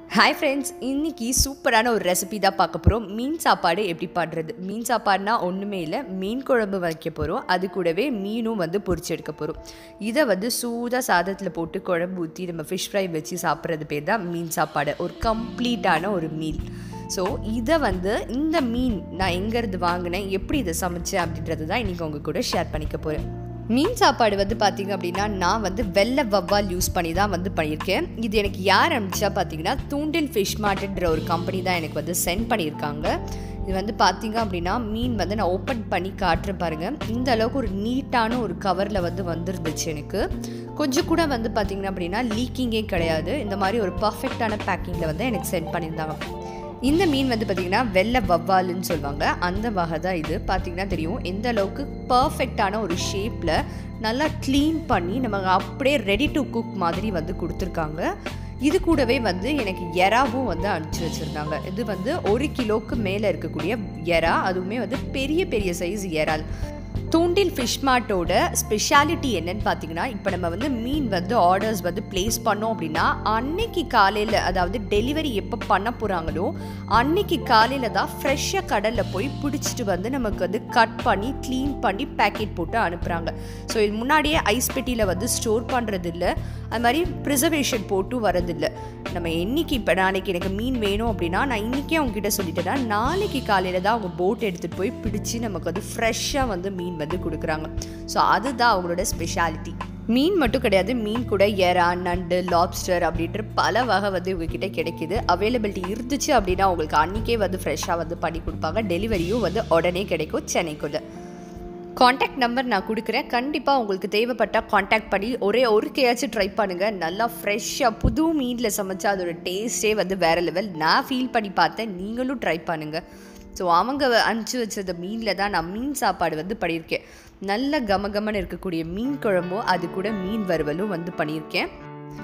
hi friends இன்னைக்கு சூப்பரான ஒரு ரெசிபி தான் பார்க்க போகிறோம் மீன் சாப்பாடு எப்படி பண்ணுறது மீன் சாப்பாடுனா ஒன்றுமே இல்லை மீன் குழம்பு வைக்க போகிறோம் அது கூடவே மீனும் வந்து பொரிச்சு எடுக்க போகிறோம் இதை வந்து சூடாக சாதத்தில் போட்டு குழம்பு ஊற்றி நம்ம ஃபிஷ் ஃப்ரை வச்சு சாப்பிட்றது பேர் தான் மீன் சாப்பாடு ஒரு கம்ப்ளீட்டான ஒரு மீல் ஸோ இதை வந்து இந்த மீன் நான் எங்கேருந்து வாங்கினேன் எப்படி இதை சமைச்சேன் அப்படின்றது தான் இன்றைக்கி உங்கள் கூட ஷேர் பண்ணிக்க போகிறேன் மீன் சாப்பாடு வந்து பார்த்தீங்க அப்படின்னா நான் வந்து வெள்ளை வவ்வால் யூஸ் பண்ணி தான் வந்து பண்ணியிருக்கேன் இது எனக்கு யார் அனுப்பிச்சா பார்த்தீங்கன்னா தூண்டில் ஃபிஷ் மார்ட்ன்ற ஒரு கம்பெனி தான் எனக்கு வந்து சென்ட் பண்ணியிருக்காங்க இது வந்து பார்த்தீங்க அப்படின்னா மீன் வந்து நான் ஓப்பன் பண்ணி காட்டுறேன் பாருங்கள் இந்த அளவுக்கு ஒரு நீட்டான ஒரு கவரில் வந்து வந்துருந்துச்சு எனக்கு கொஞ்சம் கூட வந்து பார்த்தீங்கன்னா அப்படின்னா லீக்கிங்கே கிடையாது இந்த மாதிரி ஒரு பர்ஃபெக்டான பேக்கிங்கில் வந்து எனக்கு சென்ட் பண்ணியிருந்தாங்க இந்த மீன் வந்து பார்த்திங்கன்னா வெள்ளை வவ்வாலுன்னு சொல்லுவாங்க அந்த வகை தான் இது பார்த்திங்கன்னா தெரியும் எந்த அளவுக்கு பர்ஃபெக்டான ஒரு ஷேப்பில் நல்லா க்ளீன் பண்ணி நம்ம அப்படியே ரெடி டு குக் மாதிரி வந்து கொடுத்துருக்காங்க இது கூடவே வந்து எனக்கு எறாவும் வந்து அனுப்பிச்சி வச்சுருந்தாங்க இது வந்து ஒரு கிலோவுக்கு மேலே இருக்கக்கூடிய எறா அதுவுமே வந்து பெரிய பெரிய சைஸ் எறால் தூண்டில் ஃபிஷ் மார்ட்டோட ஸ்பெஷாலிட்டி என்னன்னு பார்த்தீங்கன்னா இப்போ நம்ம வந்து மீன் வந்து ஆர்டர்ஸ் வந்து ப்ளேஸ் பண்ணோம் அப்படின்னா அன்னைக்கு காலையில் அதாவது டெலிவரி எப்போ பண்ண போகிறாங்களோ அன்னைக்கு காலையில் தான் ஃப்ரெஷ்ஷாக கடலில் போய் பிடிச்சிட்டு வந்து நமக்கு வந்து கட் பண்ணி க்ளீன் பண்ணி பேக்கெட் போட்டு அனுப்புகிறாங்க ஸோ இது முன்னாடியே ஐஸ் பெட்டியில் வந்து ஸ்டோர் பண்ணுறது இல்லை அது மாதிரி ப்ரிசர்வேஷன் போட்டு வரதில்லை நம்ம என்னைக்கு இப்போ நாளைக்கு எனக்கு மீன் வேணும் அப்படின்னா நான் இன்றைக்கே அவங்ககிட்ட சொல்லிட்டேன்னா நாளைக்கு காலையில் தான் அவங்க போட் எடுத்துகிட்டு போய் பிடிச்சி நமக்கு வந்து ஃப்ரெஷ்ஷாக வந்து மீன் வந்து கொடுக்குறாங்க ஸோ அதுதான் அவங்களோட ஸ்பெஷாலிட்டி மீன் மட்டும் கிடையாது மீன் கூட எறா நண்டு லாப்ஸ்டர் அப்படின்ற பல வகை வந்து உங்ககிட்ட கிடைக்கிது அவைலபிலிட்டி இருந்துச்சு அப்படின்னா உங்களுக்கு அன்றைக்கே வந்து ஃப்ரெஷ்ஷாக வந்து பண்ணி கொடுப்பாங்க டெலிவரியும் வந்து உடனே கிடைக்கும் சென்னைக்குள்ளே காண்டாக்ட் நம்பர் நான் கொடுக்குறேன் கண்டிப்பாக உங்களுக்கு தேவைப்பட்டால் காண்டாக்ட் பண்ணி ஒரே ஒருக்கையாச்சும் ட்ரை பண்ணுங்கள் நல்லா ஃப்ரெஷ்ஷாக புது மீனில் சமைச்சா அதோட டேஸ்ட்டே வந்து வேறு லெவல் நான் ஃபீல் பண்ணி பார்த்தேன் நீங்களும் ட்ரை பண்ணுங்கள் ஸோ அவங்க அனுப்பிச்சி வச்சத மீனில் தான் நான் மீன் சாப்பாடு வந்து பண்ணியிருக்கேன் நல்ல கமகமன்னு இருக்கக்கூடிய மீன் குழம்பும் அது கூட மீன் வறுவலும் வந்து பண்ணியிருக்கேன்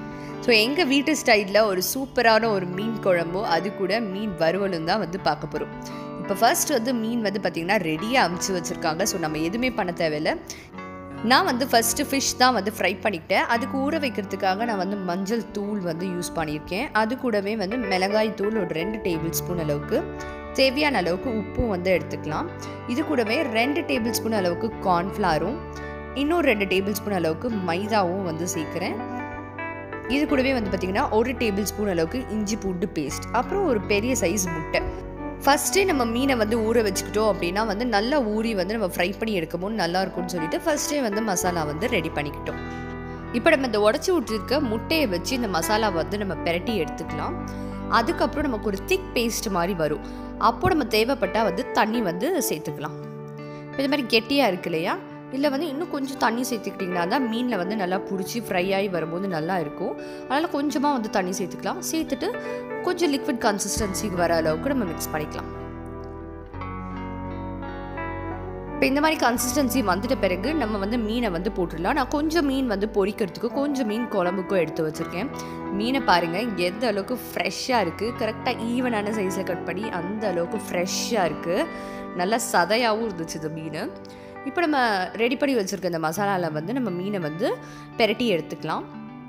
ஸோ எங்கள் வீட்டு ஸ்டைலில் ஒரு சூப்பரான ஒரு மீன் குழம்பும் அது கூட மீன் வறுவலும் தான் வந்து பார்க்க போகிறோம் இப்போ ஃபர்ஸ்ட் வந்து மீன் வந்து பார்த்திங்கன்னா ரெடியாக அமுச்சு வச்சுருக்காங்க ஸோ நம்ம எதுவுமே பண்ண தேவையில்லை நான் வந்து ஃபஸ்ட்டு ஃபிஷ் தான் வந்து ஃப்ரை பண்ணிக்கிட்டேன் அதுக்கு ஊற வைக்கிறதுக்காக நான் வந்து மஞ்சள் தூள் வந்து யூஸ் பண்ணியிருக்கேன் அது கூடவே வந்து மிளகாய் தூள் ஒரு ரெண்டு டேபிள் ஸ்பூன் அளவுக்கு தேவையான அளவுக்கு உப்பும் வந்து எடுத்துக்கலாம் இது கூடவே ரெண்டு டேபிள் ஸ்பூன் அளவுக்கு கார்ன்ஃப்ளாரும் இன்னும் ரெண்டு டேபிள் ஸ்பூன் அளவுக்கு மைதாவும் வந்து சேர்க்குறேன் இது கூடவே வந்து பார்த்திங்கன்னா ஒரு டேபிள் ஸ்பூன் அளவுக்கு இஞ்சி பூண்டு பேஸ்ட் அப்புறம் ஒரு பெரிய சைஸ் முட்டை ஃபஸ்ட்டே நம்ம மீனை வந்து ஊற வச்சுக்கிட்டோம் அப்படின்னா வந்து நல்லா ஊறி வந்து நம்ம ஃப்ரை பண்ணி எடுக்கும்போது நல்லா இருக்கும்னு சொல்லிட்டு ஃபஸ்ட்டே வந்து மசாலா வந்து ரெடி பண்ணிக்கிட்டோம் இப்போ நம்ம இந்த உடச்சி விட்டுருக்க முட்டையை வச்சு இந்த மசாலா வந்து நம்ம பெரட்டி எடுத்துக்கலாம் அதுக்கப்புறம் நமக்கு ஒரு திக் பேஸ்ட் மாதிரி வரும் அப்போ நம்ம தேவைப்பட்டால் வந்து தண்ணி வந்து சேர்த்துக்கலாம் இது மாதிரி கெட்டியாக இருக்கு இல்லையா இல்லை வந்து இன்னும் கொஞ்சம் தண்ணி சேர்த்துக்கிட்டிங்கன்னா தான் மீனில் வந்து நல்லா பிடிச்சி ஃப்ரை ஆகி வரும்போது நல்லா இருக்கும் அதனால் கொஞ்சமாக வந்து தண்ணி சேர்த்துக்கலாம் சேர்த்துட்டு கொஞ்சம் லிக்விட் கன்சிஸ்டன்சிக்கு வர அளவுக்கு நம்ம மிக்ஸ் பண்ணிக்கலாம் இப்போ இந்த மாதிரி கன்சிஸ்டன்சி வந்துட்ட பிறகு நம்ம வந்து மீனை வந்து போட்டுடலாம் நான் கொஞ்சம் மீன் வந்து பொரிக்கிறதுக்கு கொஞ்சம் மீன் குழம்புக்கும் எடுத்து வச்சுருக்கேன் மீனை பாருங்கள் எந்த அளவுக்கு ஃப்ரெஷ்ஷாக இருக்குது கரெக்டாக ஈவனான சைஸில் கட் பண்ணி அந்த அளவுக்கு ஃப்ரெஷ்ஷாக இருக்குது நல்லா சதையாகவும் இருந்துச்சு இந்த மீன் இப்போ நம்ம ரெடி பண்ணி வச்சுருக்க இந்த மசாலாவில் வந்து நம்ம மீனை வந்து பெரட்டி எடுத்துக்கலாம்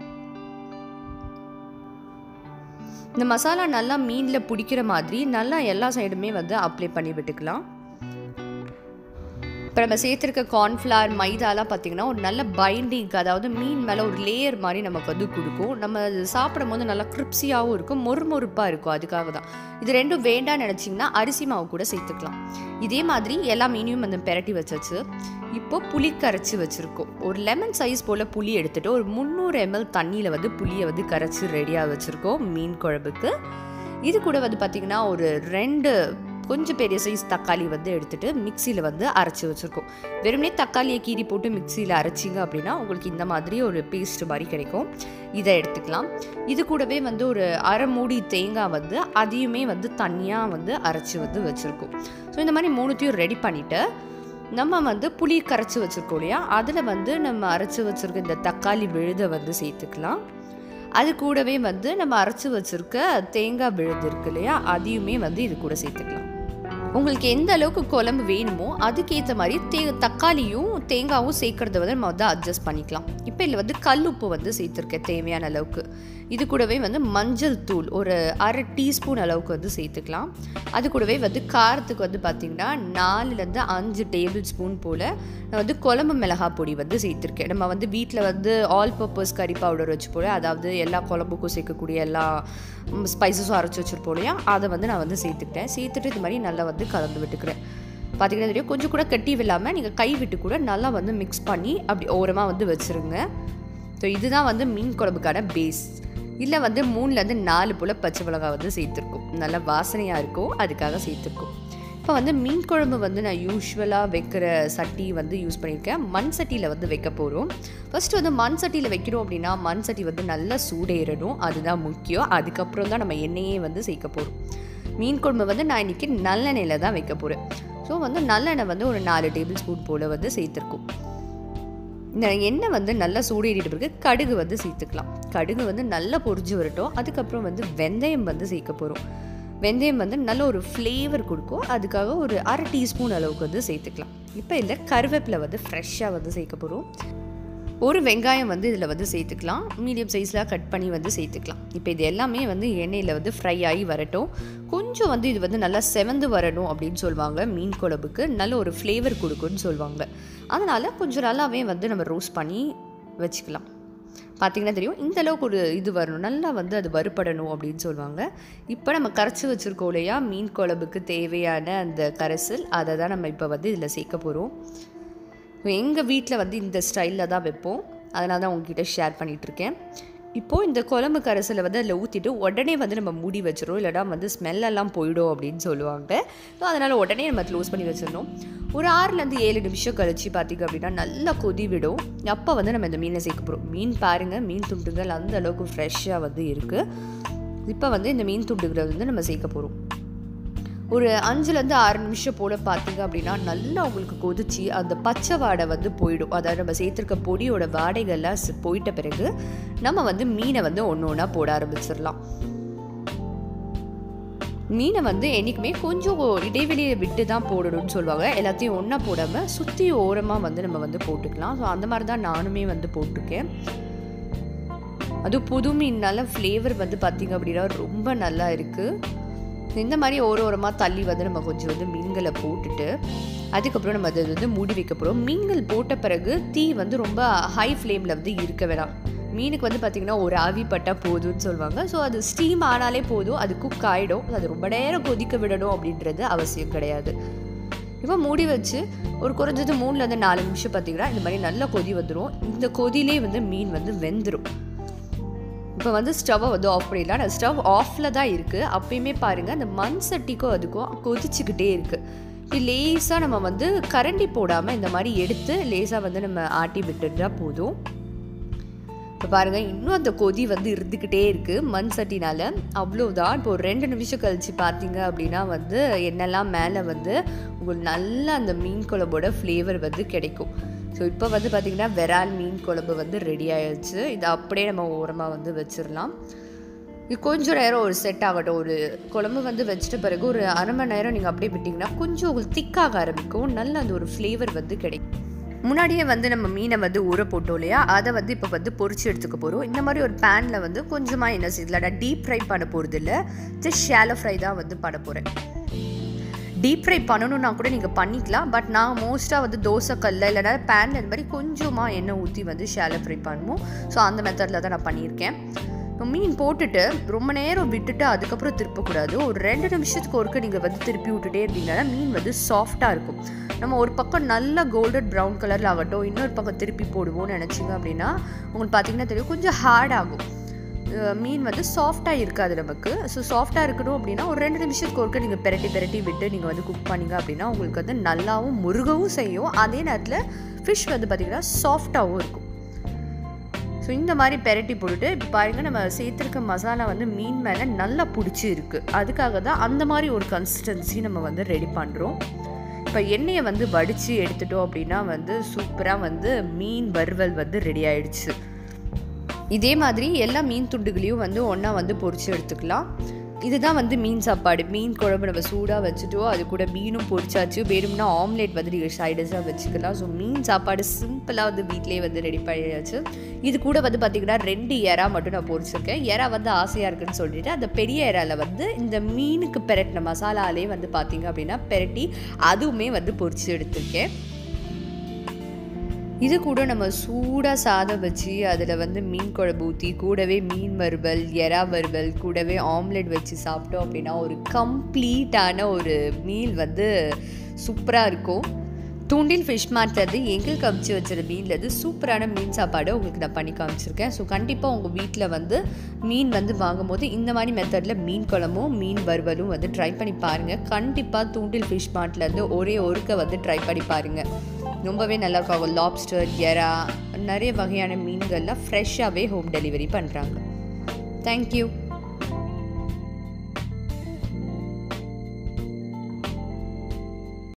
இந்த மசாலா நல்லா மீனில் பிடிக்கிற மாதிரி நல்லா எல்லா சைடுமே வந்து அப்ளை பண்ணி விட்டுக்கலாம் இப்போ நம்ம சேர்த்துருக்க கார்ன்ஃப்ளவர் மைதாலாம் பார்த்திங்கன்னா ஒரு நல்ல பைண்டிங் அதாவது மீன் மேலே ஒரு லேயர் மாதிரி நமக்கு வந்து கொடுக்கும் நம்ம அது சாப்பிடும் போது நல்லா கிரிப்ஸியாகவும் இருக்கும் மொறுமொறுப்பாக இருக்கும் அதுக்காக தான் இது ரெண்டும் வேண்டாம்னு நினச்சிங்கன்னா அரிசி மாவு கூட சேர்த்துக்கலாம் இதே மாதிரி எல்லா மீனையும் வந்து பெரட்டி வச்சாச்சு இப்போ புளி கரைச்சி வச்சுருக்கோம் ஒரு லெமன் சைஸ் போல் புளி எடுத்துகிட்டு ஒரு முந்நூறு எம்எல் தண்ணியில் வந்து புளியை வந்து கரைச்சி ரெடியாக வச்சுருக்கோம் மீன் குழம்புக்கு இது கூட வந்து பார்த்திங்கன்னா ஒரு ரெண்டு கொஞ்சம் பெரிய சைஸ் தக்காளி வந்து எடுத்துகிட்டு மிக்சியில் வந்து அரைச்சி வச்சுருக்கோம் வெறுமனே தக்காளியை கீறி போட்டு மிக்சியில் அரைச்சிங்க அப்படின்னா உங்களுக்கு இந்த மாதிரி ஒரு பேஸ்ட் மாதிரி கிடைக்கும் இதை எடுத்துக்கலாம் இது கூடவே வந்து ஒரு அரை மூடி தேங்காய் வந்து அதையுமே வந்து தனியாக வந்து அரைச்சி வந்து வச்சுருக்கோம் ஸோ இந்த மாதிரி மூணுத்தையும் ரெடி பண்ணிவிட்டு நம்ம வந்து புளி கரைச்சி வச்சுருக்கோம் இல்லையா அதில் வந்து நம்ம அரைச்சி வச்சுருக்க இந்த தக்காளி விழுதை வந்து சேர்த்துக்கலாம் அது கூடவே வந்து நம்ம அரைச்சி வச்சுருக்க தேங்காய் விழுது இருக்கு இல்லையா அதையுமே வந்து இது கூட சேர்த்துக்கலாம் உங்களுக்கு எந்த அளவுக்கு குழம்பு வேணுமோ அதுக்கேற்ற மாதிரி தே தக்காளியும் தேங்காயும் சேர்க்கறத வந்து நம்ம வந்து அட்ஜஸ்ட் பண்ணிக்கலாம் இப்போ இதில் வந்து கல் உப்பு வந்து சேர்த்துருக்கேன் தேவையான அளவுக்கு இது கூடவே வந்து மஞ்சள் தூள் ஒரு அரை டீஸ்பூன் அளவுக்கு வந்து சேர்த்துக்கலாம் அது கூடவே வந்து காரத்துக்கு வந்து பார்த்திங்கன்னா நாலுலேருந்து அஞ்சு டேபிள் ஸ்பூன் போல் நான் வந்து குழம்பு மிளகாய் பொடி வந்து சேர்த்துருக்கேன் நம்ம வந்து வீட்டில் வந்து ஆல் பர்பஸ் கறி பவுடர் வச்சு போல அதாவது எல்லா குழம்புக்கும் சேர்க்கக்கூடிய எல்லா ஸ்பைசஸும் அரைச்சி வச்சுருப்போம் இல்லையா அதை வந்து நான் வந்து சேர்த்துக்கிட்டேன் சேர்த்துட்டு இது மாதிரி நல்லா வந்து கலந்து விட்டுக்கிறேன் பார்த்தீங்கன்னா தெரியும் கொஞ்சம் கூட கட்டி இல்லாமல் நீங்கள் கை விட்டு கூட நல்லா வந்து மிக்ஸ் பண்ணி அப்படி ஓரமாக வந்து வச்சுருங்க ஸோ இதுதான் வந்து மீன் குழம்புக்கான பேஸ் இல்லை வந்து மூணுலேருந்து நாலு போல் பச்சை மிளகாய் வந்து சேர்த்துருக்கோம் நல்லா வாசனையாக இருக்கும் அதுக்காக சேர்த்துருக்கோம் இப்போ வந்து மீன் குழம்பு வந்து நான் யூஸ்வலாக வைக்கிற சட்டி வந்து யூஸ் பண்ணியிருக்கேன் மண் சட்டியில் வந்து வைக்க போகிறோம் ஃபஸ்ட்டு வந்து மண் சட்டியில் வைக்கிறோம் அப்படின்னா மண் சட்டி வந்து நல்லா சூடேறணும் அதுதான் முக்கியம் அதுக்கப்புறம் தான் நம்ம எண்ணெயே வந்து சேர்க்க போகிறோம் மீன் குழம்பு வந்து நான் இன்றைக்கி நல்லெண்ணெயில் தான் வைக்க போகிறேன் ஸோ வந்து நல்லெண்ணெய் வந்து ஒரு நாலு டேபிள் ஸ்பூன் போல் வந்து சேர்த்துருக்கோம் இந்த எண்ணெய் வந்து நல்லா சூடேறிட்டு பிறகு கடுகு வந்து சேர்த்துக்கலாம் கடுகு வந்து நல்லா பொரிஞ்சு வரட்டும் அதுக்கப்புறம் வந்து வெந்தயம் வந்து சேர்க்க போகிறோம் வெந்தயம் வந்து நல்ல ஒரு ஃப்ளேவர் கொடுக்கும் அதுக்காக ஒரு அரை டீஸ்பூன் அளவுக்கு வந்து சேர்த்துக்கலாம் இப்போ இதில் கருவேப்பிலை வந்து ஃப்ரெஷ்ஷாக வந்து சேர்க்க போகிறோம் ஒரு வெங்காயம் வந்து இதில் வந்து சேர்த்துக்கலாம் மீடியம் சைஸில் கட் பண்ணி வந்து சேர்த்துக்கலாம் இப்போ இது எல்லாமே வந்து எண்ணெயில் வந்து ஃப்ரை ஆகி வரட்டும் கொஞ்சம் வந்து இது வந்து நல்லா செவந்து வரணும் அப்படின்னு சொல்லுவாங்க மீன் குழம்புக்கு நல்ல ஒரு ஃப்ளேவர் கொடுக்குன்னு சொல்லுவாங்க அதனால் கொஞ்சம் நல்லாவே வந்து நம்ம ரோஸ்ட் பண்ணி வச்சுக்கலாம் பார்த்திங்கன்னா தெரியும் இந்த அளவுக்கு ஒரு இது வரணும் நல்லா வந்து அது வறுபடணும் அப்படின்னு சொல்லுவாங்க இப்போ நம்ம கரைச்சி வச்சுருக்கோம் இல்லையா மீன் குழம்புக்கு தேவையான அந்த கரைசல் அதை தான் நம்ம இப்போ வந்து இதில் சேர்க்க போகிறோம் எங்கள் வீட்டில் வந்து இந்த ஸ்டைலில் தான் வைப்போம் அதனால தான் உங்ககிட்ட ஷேர் பண்ணிகிட்ருக்கேன் இப்போது இந்த குழம்பு கரைசலை வந்து அதில் ஊற்றிட்டு உடனே வந்து நம்ம மூடி வச்சிடும் இல்லைனா வந்து ஸ்மெல்லெல்லாம் போயிடும் அப்படின்னு சொல்லுவாங்க ஸோ அதனால் உடனே நம்ம க்ளோஸ் பண்ணி வச்சிடணும் ஒரு ஆறுலேருந்து ஏழு நிமிஷம் கழிச்சு பார்த்திங்க அப்படின்னா நல்லா கொதி விடும் அப்போ வந்து நம்ம இந்த மீனை சேர்க்க போகிறோம் மீன் பாருங்கள் மீன் துண்டுகள் அந்த அளவுக்கு ஃப்ரெஷ்ஷாக வந்து இருக்குது இப்போ வந்து இந்த மீன் துண்டுகளை வந்து நம்ம சேர்க்க போகிறோம் ஒரு அஞ்சுலேருந்து ஆறு நிமிஷம் போல் பார்த்தீங்க அப்படின்னா நல்லா உங்களுக்கு கொதிச்சு அந்த பச்சை வாடை வந்து போயிடும் அதாவது நம்ம சேர்த்துருக்க பொடியோட வாடைகள்லாம் ஸ்- போயிட்ட பிறகு நம்ம வந்து மீனை வந்து ஒன்று ஒன்றா போட ஆரம்பிச்சிடலாம் மீனை வந்து என்றைக்குமே கொஞ்சம் இடைவெளியை விட்டு தான் போடணும்னு சொல்லுவாங்க எல்லாத்தையும் ஒன்றா போடாமல் சுற்றி ஓரமாக வந்து நம்ம வந்து போட்டுக்கலாம் ஸோ அந்த மாதிரி தான் நானுமே வந்து போட்டிருக்கேன் அதுவும் புது மீன்னால ஃப்ளேவர் வந்து பார்த்திங்க அப்படின்னா ரொம்ப நல்லா இருக்குது இந்த மாதிரி ஒரு ஓரமாக தள்ளி வந்து நம்ம கொஞ்சம் வந்து மீன்களை போட்டுட்டு அதுக்கப்புறம் நம்ம அதை வந்து மூடி வைக்க போகிறோம் மீன்கள் போட்ட பிறகு தீ வந்து ரொம்ப ஹை ஃப்ளேமில் வந்து இருக்க வேணாம் மீனுக்கு வந்து பார்த்திங்கன்னா ஒரு ஆவி பட்டால் போதும்னு சொல்லுவாங்க ஸோ அது ஸ்டீம் ஆனாலே போதும் அது குக் ஆகிடும் அது ரொம்ப நேரம் கொதிக்க விடணும் அப்படின்றது அவசியம் கிடையாது இப்போ மூடி வச்சு ஒரு குறைஞ்சது மூணுலேருந்து நாலு நிமிஷம் பார்த்தீங்கன்னா இந்த மாதிரி நல்லா கொதி வந்துடும் இந்த கொதியிலே வந்து மீன் வந்து வெந்துடும் இப்போ வந்து ஸ்டவ்வை வந்து ஆஃப் பண்ணிடலாம் நான் ஸ்டவ் ஆஃபில் தான் இருக்குது அப்பயுமே பாருங்கள் அந்த மண் சட்டிக்கும் அதுக்கும் கொதிச்சுக்கிட்டே இருக்குது இப்படி லேசாக நம்ம வந்து கரண்டி போடாமல் இந்த மாதிரி எடுத்து லேசாக வந்து நம்ம ஆட்டி விட்டுட்டா போதும் இப்போ பாருங்கள் இன்னும் அந்த கொதி வந்து இருந்துக்கிட்டே இருக்குது மண் சட்டினால் அவ்வளோதான் இப்போ ஒரு ரெண்டு நிமிஷம் கழித்து பார்த்தீங்க அப்படின்னா வந்து என்னெல்லாம் மேலே வந்து உங்களுக்கு நல்ல அந்த மீன் குழம்போட ஃப்ளேவர் வந்து கிடைக்கும் ஸோ இப்போ வந்து பார்த்திங்கன்னா வெரால் மீன் குழம்பு வந்து ரெடி ஆயிடுச்சு இதை அப்படியே நம்ம ஓரமாக வந்து வச்சிடலாம் இது கொஞ்சம் நேரம் ஒரு செட் ஆகட்டும் ஒரு குழம்பு வந்து வச்சிட்ட பிறகு ஒரு அரை மணி நேரம் நீங்கள் அப்படியே விட்டிங்கன்னா கொஞ்சம் உங்களுக்கு திக்காக ஆரம்பிக்கும் நல்ல அந்த ஒரு ஃப்ளேவர் வந்து கிடைக்கும் முன்னாடியே வந்து நம்ம மீனை வந்து ஊற போட்டோம் இல்லையா அதை வந்து இப்போ வந்து பொரிச்சு எடுத்துக்க போகிறோம் இந்த மாதிரி ஒரு பேனில் வந்து கொஞ்சமாக என்ன செய்யல நான் டீப் ஃப்ரை பண்ண போகிறது இல்லை ஜஸ்ட் ஷேலோ ஃப்ரை தான் வந்து பண்ண போகிறேன் டீப் ஃப்ரை பண்ணணும்னா கூட நீங்கள் பண்ணிக்கலாம் பட் நான் மோஸ்ட்டாக வந்து தோசை கல்ல இல்லைனா பேனில் இந்த மாதிரி கொஞ்சமாக எண்ணெய் ஊற்றி வந்து ஷேலோ ஃப்ரை பண்ணுவோம் ஸோ அந்த மெத்தடில் தான் நான் பண்ணியிருக்கேன் இப்போ மீன் போட்டுட்டு ரொம்ப நேரம் விட்டுட்டு அதுக்கப்புறம் திருப்பக்கூடாது ஒரு ரெண்டு நிமிஷத்துக்கு ஒருக்க நீங்கள் வந்து திருப்பி விட்டுட்டே இருந்தீங்கன்னா மீன் வந்து சாஃப்டாக இருக்கும் நம்ம ஒரு பக்கம் நல்ல கோல்டன் ப்ரௌன் கலரில் ஆகட்டும் இன்னொரு பக்கம் திருப்பி போடுவோம்னு நினச்சிங்க அப்படின்னா உங்களுக்கு பார்த்தீங்கன்னா தெரியும் கொஞ்சம் ஹார்ட் ஆகும் அஹ் மீன் வந்து சாஃப்டாக இருக்காது நமக்கு ஸோ சாஃப்டாக இருக்கணும் அப்படின்னா ஒரு ரெண்டு நிமிஷத்துக்கு ஒருக்க நீங்கள் பெரட்டி பெரட்டி விட்டு நீங்கள் வந்து குக் பண்ணீங்க அப்படின்னா உங்களுக்கு வந்து நல்லாவும் முருகவும் செய்யும் அதே நேரத்தில் ஃபிஷ் வந்து பார்த்திங்கன்னா சாஃப்டாகவும் இருக்கும் ஸோ இந்த மாதிரி பெரட்டி போட்டுட்டு இப்போ பாருங்கள் நம்ம சேர்த்துருக்க மசாலா வந்து மீன் மேலே நல்லா பிடிச்சி இருக்குது அதுக்காக தான் அந்த மாதிரி ஒரு கன்சிஸ்டன்சி நம்ம வந்து ரெடி பண்ணுறோம் இப்போ எண்ணெயை வந்து வடித்து எடுத்துட்டோம் அப்படின்னா வந்து சூப்பராக வந்து மீன் வறுவல் வந்து ரெடி ஆயிடுச்சு இதே மாதிரி எல்லா மீன் துண்டுகளையும் வந்து ஒன்றா வந்து பொரிச்சு எடுத்துக்கலாம் இதுதான் வந்து மீன் சாப்பாடு மீன் குழம்பு நம்ம சூடாக வச்சுட்டோம் அது கூட மீனும் பொரிச்சாச்சு வேணும்னா ஆம்லேட் வந்து நீங்கள் சைடஸாக வச்சுக்கலாம் ஸோ மீன் சாப்பாடு சிம்பிளாக வந்து வீட்டிலேயே வந்து ரெடி பண்ணியாச்சு இது கூட வந்து பார்த்திங்கன்னா ரெண்டு எறா மட்டும் நான் பொரிச்சிருக்கேன் எறா வந்து ஆசையாக இருக்குன்னு சொல்லிட்டு அந்த பெரிய எறாவில் வந்து இந்த மீனுக்கு பெரட்டின மசாலாலே வந்து பார்த்திங்க அப்படின்னா பெரட்டி அதுவுமே வந்து பொரிச்சு எடுத்திருக்கேன் இது கூட நம்ம சூடாக சாதம் வச்சு அதில் வந்து மீன் குழம்பு ஊற்றி கூடவே மீன் வறுவல் எறா வறுவல் கூடவே ஆம்லெட் வச்சு சாப்பிட்டோம் அப்படின்னா ஒரு கம்ப்ளீட்டான ஒரு மீல் வந்து சூப்பராக இருக்கும் தூண்டில் ஃபிஷ் மார்ட்லேருந்து எங்களுக்கு அமுச்சு வச்சிருந்த மீன்லேருந்து சூப்பரான மீன் சாப்பாடு உங்களுக்கு நான் பண்ணி காமிச்சிருக்கேன் ஸோ கண்டிப்பாக உங்கள் வீட்டில் வந்து மீன் வந்து வாங்கும்போது இந்த மாதிரி மெத்தடில் மீன் குழம்பும் மீன் வறுவலும் வந்து ட்ரை பண்ணி பாருங்கள் கண்டிப்பாக தூண்டில் ஃபிஷ் மார்ட்லேருந்து ஒரே ஒருக்க வந்து ட்ரை பண்ணி பாருங்கள் ரொம்பவே நல்லாயிருக்கும் அவங்க லாப்ஸ்டர் எறா நிறைய வகையான மீன்கள்லாம் ஃப்ரெஷ்ஷாகவே ஹோம் டெலிவரி பண்ணுறாங்க தேங்க்யூ